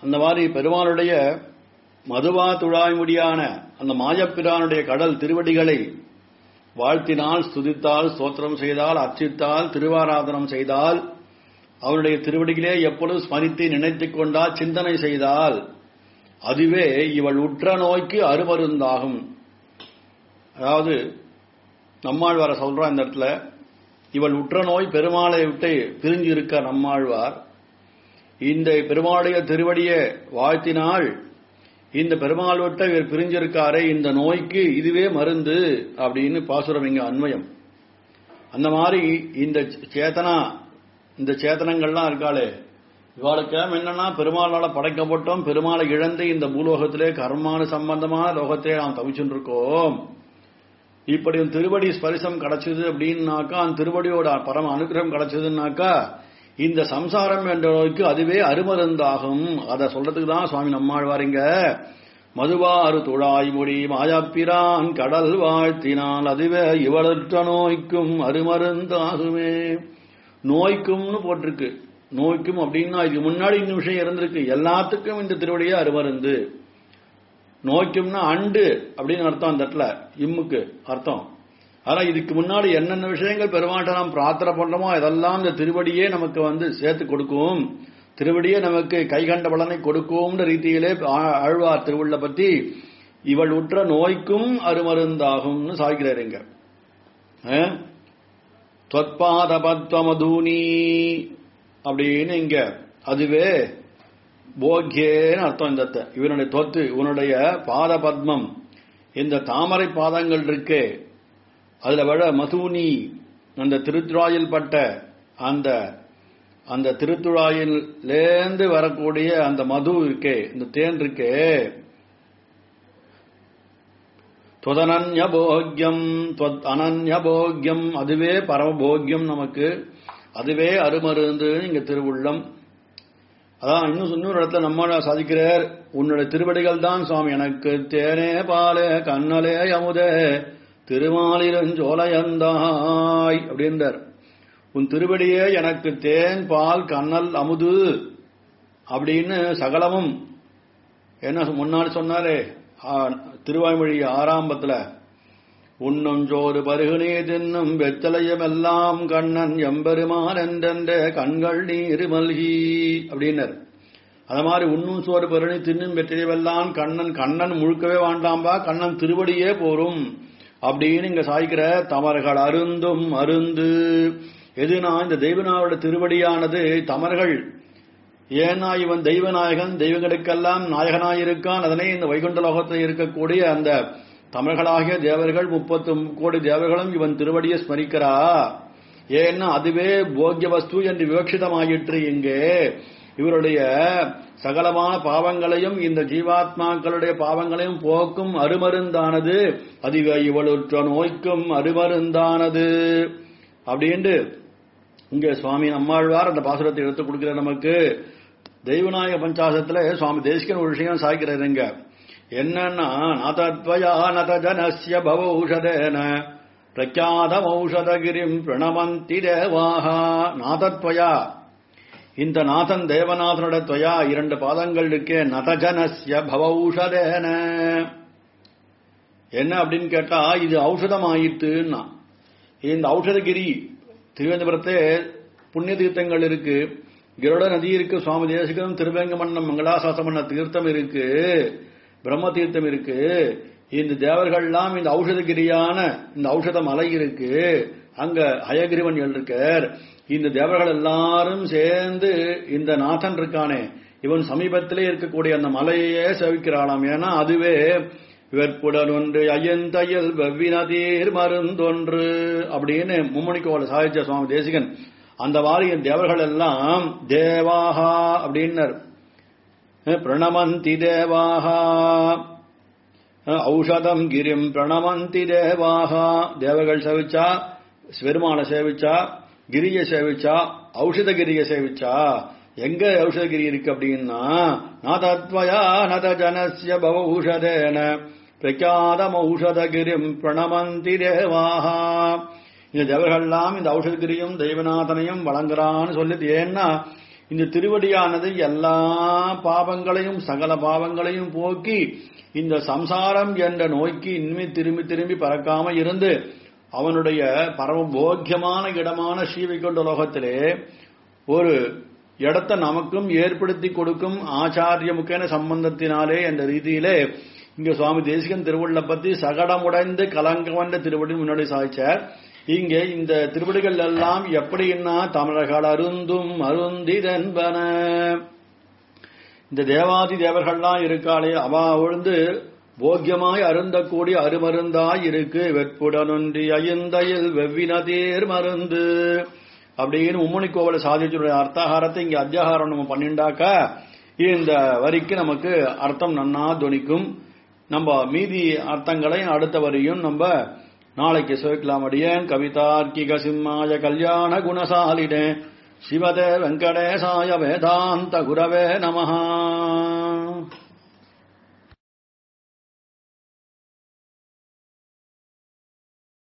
அந்த மாதிரி பெருமாளுடைய மதுவா துழாய்முடியான அந்த மாயப்பிரானுடைய கடல் திருவடிகளை வாழ்த்தினால் ஸ்துதித்தால் ஸ்தோத்திரம் செய்தால் அர்ச்சித்தால் திருவாராதனம் செய்தால் அவருடைய திருவடிகளே எப்பொழுது ஸ்மரித்து நினைத்துக் கொண்டால் சிந்தனை செய்தால் அதுவே இவள் உற்ற நோய்க்கு அருமருந்தாகும் அதாவது நம்மாழ்வார சொல்றா இந்த இடத்துல இவள் உற்ற நோய் பெருமாளை விட்டு பிரிஞ்சு இருக்க நம்மாழ்வார் இந்த பெருமாளுடைய திருவடியை வாழ்த்தினால் இந்த பெருமாள் விட்ட இவர் பிரிஞ்சிருக்காரே இந்த நோய்க்கு இதுவே மருந்து அப்படின்னு பாசுரம் இங்க அன்வயம் அந்த மாதிரி இந்த சேத்தனா இந்த சேத்தனங்கள்லாம் இருக்காளே இவாளுக்கு என்னன்னா பெருமாளால படைக்கப்பட்டோம் பெருமாளை இழந்து இந்த பூலோகத்திலே கர்மான சம்பந்தமான லோகத்திலே நாம் தவிச்சுட்டு இருக்கோம் இப்படி ஒரு திருவடி ஸ்பரிசம் கிடைச்சது அப்படின்னாக்கா அந்த திருவடியோட பரம அனுகிரகம் கிடைச்சதுன்னாக்கா இந்த சம்சாரம் என்ற நோய்க்கு அதுவே அருமருந்தாகும் அதை சொல்றதுக்கு தான் சுவாமி நம்மாழ்வாரிங்க மதுவாறு துழாய்மொழி மாயாப்பிரான் கடல் வாழ்த்தினால் அதுவே இவளற்ற நோய்க்கும் அருமருந்தாகுமே நோய்க்கும்னு போட்டிருக்கு நோய்க்கும் அப்படின்னா இதுக்கு முன்னாடி இந்த விஷயம் இருந்திருக்கு எல்லாத்துக்கும் இந்த திருவடியே அருமருந்து நோய்க்கும்னா அண்டு அப்படின்னு அர்த்தம் அந்த இடத்துல இம்முக்கு அர்த்தம் ஆனா இதுக்கு முன்னாடி என்னென்ன விஷயங்கள் பெருமாட்ட நாம் பிரார்த்தனை பண்றோமோ அதெல்லாம் இந்த திருவடியே நமக்கு வந்து சேர்த்து கொடுக்கும் திருவடியே நமக்கு கைகண்ட பலனை கொடுக்கும்ன்ற ரீதியிலே ஆ- ஆழ்வார் திருவுள்ள பத்தி இவள் உற்ற நோய்க்கும் அருமருந்தாகும்னு சாய்கிறாருங்க தொற்பாத பத்வமதூனி அப்படின்னு இங்க அதுவே போக்கியேன்னு அர்த்தம் இந்த இடத்துல. இவனுடைய தொத்து இவனுடைய பாத பத்மம் இந்த தாமரை பாதங்கள் இருக்கே அதுல விட மசூனி அந்த திருத்துழாயில் பட்ட அந்த அந்த திருத்துழாயிலேந்து வரக்கூடிய அந்த மது இருக்கே இந்த தேன் இருக்கே துவதனன்ய போக்கியம் துவத் அனன்ய போக்கியம் அதுவே பரமபோக்கியம் நமக்கு அதுவே அருமருந்து இங்க திருவுள்ளம் அதான் இன்னும் இன்னொரு இடத்துல நம்ம சாதிக்கிறார் உன்னுடைய திருவடிகள் தான் சுவாமி எனக்கு தேனே பாலே கண்ணலே அமுதே திருமாலிரஞ்சோலையந்தாய் அப்படின்றார் உன் திருவடியே எனக்கு தேன் பால் கண்ணல் அமுது அப்படின்னு சகலமும் என்ன முன்னாடி சொன்னாரே ஆ, திருவாய்மொழி ஆறாம்பத்துல உண்ணும் சோறு பருகுனே தின்னும் வெத்தலையும் எல்லாம் கண்ணன் எம்பெருமான் என்றென்ற கண்கள் நீர் மல்கி அப்படின்னர் அது மாதிரி உண்ணும் சோறு பருணி தின்னும் வெற்றிலையெல்லாம் கண்ணன் கண்ணன் முழுக்கவே வேண்டாம்பா கண்ணன் திருவடியே போரும் அப்படின்னு இங்க சாய்க்கிற தமர்கள் அருந்தும் அருந்து எதுனா இந்த தெய்வனாவோட திருவடியானது தமர்கள் ஏன்னா இவன் தெய்வநாயகன் தெய்வங்களுக்கெல்லாம் நாயகனாயிருக்கான் அதனை இந்த வைகுண்ட லோகத்தில் இருக்கக்கூடிய அந்த தமிழர்களாகிய தேவர்கள் முப்பத்து கோடி தேவர்களும் இவன் திருவடியை ஸ்மரிக்கிறா ஏன்னா அதுவே போக்கிய வஸ்து என்று விவக்ஷிதமாயிற்று இங்கே இவருடைய சகலமான பாவங்களையும் இந்த ஜீவாத்மாக்களுடைய பாவங்களையும் போக்கும் அருமருந்தானது அதுவே இவளுற்ற நோய்க்கும் அருமருந்தானது அப்படின்ட்டு இங்க சுவாமி நம்மாழ்வார் அந்த பாசுரத்தை எடுத்து கொடுக்கிற நமக்கு தெய்வநாயக பஞ்சாசத்துல சுவாமி தேசிகன் ஒரு விஷயம் சாய்க்கிறாருங்க என்னன்னா நதத்வயா நத ஜனஸ்ய பவௌஷதேன பிரக்யாதம் ஔஷதகிரிம் பிரணமந்தி தேவாகா நாதத்வயா இந்த நாதன் தேவநாதனோட துவயா இரண்டு பாதங்கள் இருக்கே நதஜனஸ்ய பவௌஷதேன என்ன அப்படின்னு கேட்டா இது ஔஷதம் ஆயிட்டுன்னா இந்த ஔஷதகிரி திருவேந்தபுரத்தே புண்ணிய தீர்த்தங்கள் இருக்கு கிரோட நதி இருக்கு சுவாமி தேசிகம் திருவேங்கமன்னம் மங்களாசாசம் பண்ண தீர்த்தம் இருக்கு பிரம்ம தீர்த்தம் இருக்கு இந்த தேவர்கள்லாம் இந்த ஔஷதகிரியான இந்த ஔஷத மலை இருக்கு அங்க ஹயகிரிவன் இருக்கார் இந்த தேவர்கள் எல்லாரும் சேர்ந்து இந்த நாதன் இருக்கானே இவன் சமீபத்திலே இருக்கக்கூடிய அந்த மலையே சேவிக்கிறாளாம் ஏன்னா அதுவே இவற்புடன் ஒன்று ஐயந்தையல் வெவ்வினதீர் மருந்தொன்று அப்படின்னு மும்மணிக்கோல சாதிச்ச சுவாமி தேசிகன் அந்த வாரியின் தேவர்கள் எல்லாம் தேவாகா அப்படின்னர் பிரணமந்தி தேவாகா ஔஷதம் கிரிம் பிரணமந்தி தேவாகா தேவர்கள் சேவிச்சா பெருமாளை சேவிச்சா கிரிய சேவிச்சா ஔஷதகிரிய சேவிச்சா எங்க ஔஷதகிரி இருக்கு அப்படின்னா நாதத்வயா நத ஜனசிய பவ ஊஷதேன பிரக்யாதம் ஔஷதகிரிம் பிரணமந்தி தேவாகா இந்த தேவர்கள்லாம் இந்த ஔஷதகிரியும் தெய்வநாதனையும் வழங்குறான்னு சொல்லிட்டு ஏன்னா இந்த திருவடியானது எல்லா பாவங்களையும் சகல பாவங்களையும் போக்கி இந்த சம்சாரம் என்ற நோய்க்கு இனிமே திரும்பி திரும்பி பறக்காம இருந்து அவனுடைய பரம போக்கியமான இடமான ஸ்ரீவைகுண்ட லோகத்திலே ஒரு இடத்தை நமக்கும் ஏற்படுத்தி கொடுக்கும் ஆச்சாரிய முக்கிய சம்பந்தத்தினாலே என்ற ரீதியிலே இங்க சுவாமி தேசிகன் திருவள்ள பத்தி சகடமுடைந்து கலங்கவன்ற திருவடி முன்னாடி சாய்ச்சார் இங்கே இந்த திருவடிகள் எல்லாம் எப்படின்னா தமிழர்கள் அருந்தும் அருந்திதன்பன இந்த தேவாதி தேவர்கள்லாம் இருக்காளே அவா விழுந்து போக்கியமாய் அருந்தக்கூடிய அருமருந்தாய் இருக்கு வெற்புடனொன்றி ஐந்தையில் வெவ்வின தேர் மருந்து அப்படின்னு உம்மணி கோவில சாதிச்சுடைய அர்த்தாகாரத்தை இங்க அத்தியாகாரம் நம்ம பண்ணிண்டாக்கா இந்த வரிக்கு நமக்கு அர்த்தம் நன்னா துணிக்கும் நம்ம மீதி அர்த்தங்களை அடுத்த வரியும் நம்ம நாளைக்கு சேர்க்கலாம் அடியேன் கவிதார்க்கிக சிம்மாய கல்யாண குணசாலிடே சிவதே வெங்கடேசாய வேதாந்த குரவே நமஹா